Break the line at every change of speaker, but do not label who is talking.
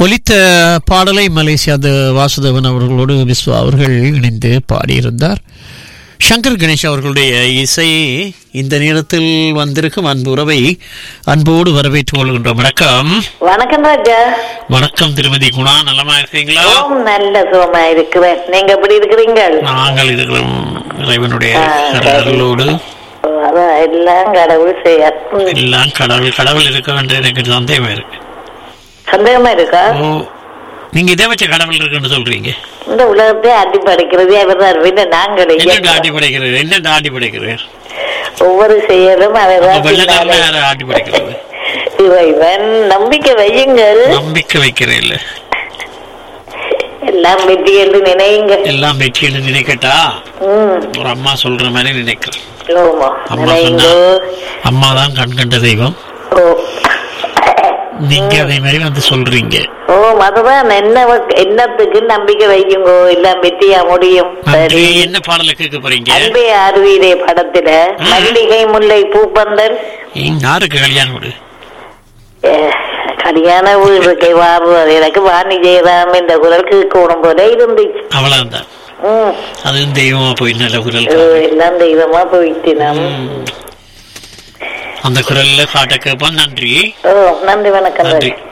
ஒலித்த பாடலை மலேசியா த வாசுதேவன் அவர்களோடு விஸ்வா அவர்கள் இணைந்து பாடியிருந்தார் சங்கர் கணேஷ் அவர்களுடைய இசை இந்த நேரத்தில் வந்திருக்கும் அன்பு உறவை அன்போடு வரவேற்றுக் கொள்கின்றோம் வணக்கம்
வணக்கம் ராஜா
வணக்கம் திருமதி குணா நலமா இருக்கீங்களா
ஓம் நல்ல சுகமா இருக்கிறேன் நீங்க எப்படி இருக்கிறீங்க
நாங்கள் இருக்கிறோம் இறைவனுடைய
ஆ, சரி.
அருளோடு
அதான் எல்லாம் கடவுள் செய்ய ம்,
எல்லாம் கடவுள் கடவுள் இருக்க வேண்டிய எனக்கு சந்தேகம் இருக்கு
சந்தேகமா இருக்கா
ஓ நீங்க இதை வச்ச கடவுள் இருக்குன்னு சொல்றீங்க
இந்த உலகத்தை அடி படைக்கிறது அவர் தான் நாங்கள்
என்ன
இயக்கம்.
டாடி படைக்கிறது என்ன டாடி படைக்கிறது
ஒவ்வொரு செயலும் அவர்
அப்ப வெள்ளக்காரன யாரை ஆட்டி படைக்கிறது
இறைவன் நம்பிக்கை வையுங்கள்
நம்பிக்கை வைக்கிறேன் இல்ல
எல்லாம் வெற்றி என்று நினையுங்க
எல்லாம் வெற்றின்னு நினைக்கட்டா
ம்
ஒரு அம்மா சொல்ற மாதிரி நினைக்கிறேன்
ஓமா
அம்மா சொன்னா
நினைங்கோ
அம்மா தான் கண் கண்ட தெய்வம்
ஓ
நீங்க அதே மாதிரி வந்து சொல்றீங்க
ஓ அதுதான் என்ன வ- என்னத்துக்கு நம்பிக்கை வையுங்கோ எல்லாம் வெற்றியா முடியும்
நன்றி
சரி
என்ன பாடல கேட்க போறீங்க
அன்பே ஆர்வீரே படத்துல
ம்.
மல்லிகை முல்லை பூப்பந்தன்
ம், யாருக்கு கல்யாணம் விடு
அஹ், கல்யாண வீடுக்கு வாழ்வார் எனக்கு வாணி ஜெயராம் இந்த குரல் கேட்கணும் போல இருந்துச்சு
அவ்வளவுதான்
ம்
அதுவும் தெய்வமா போய் நல்ல குரல்
ஓ, எல்லாம் தெய்வமா போயிட்டு நாம்
ம். அந்த குரல்ல பாட்ட கேட்போம் நன்றி
ஓ நன்றி வணக்கம்
நன்றி